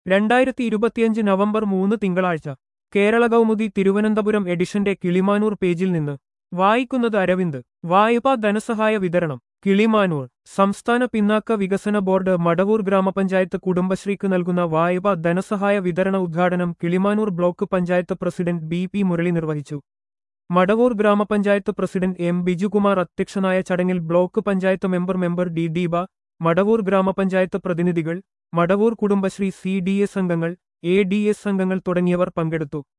രണ്ടായിരത്തി ഇരുപത്തിയഞ്ച് നവംബർ മൂന്ന് തിങ്കളാഴ്ച കേരള കൗമുദി തിരുവനന്തപുരം എഡിഷന്റെ കിളിമാനൂർ പേജിൽ നിന്ന് വായിക്കുന്നത് അരവിന്ദ് വായ്പാ ധനസഹായ വിതരണം കിളിമാനൂർ സംസ്ഥാന പിന്നാക്ക വികസന ബോർഡ് മടവൂർ ഗ്രാമപഞ്ചായത്ത് കുടുംബശ്രീക്ക് നൽകുന്ന വായ്പാ ധനസഹായ വിതരണ ഉദ്ഘാടനം Kilimanoor block panchayat president B P Murali നിർവഹിച്ചു മടവൂർ ഗ്രാമപഞ്ചായത്ത് പ്രസിഡന്റ് എം ബിജുകുമാർ അധ്യക്ഷനായ ചടങ്ങിൽ block panchayat member member D Deepa Madavoor ഗ്രാമപഞ്ചായത്ത് പ്രതിനിധികൾ Madavoor Kudumbashree C D S അംഗങ്ങൾ എ ഡി എസ് അംഗങ്ങൾ തുടങ്ങിയവർ പങ്കെടുത്തു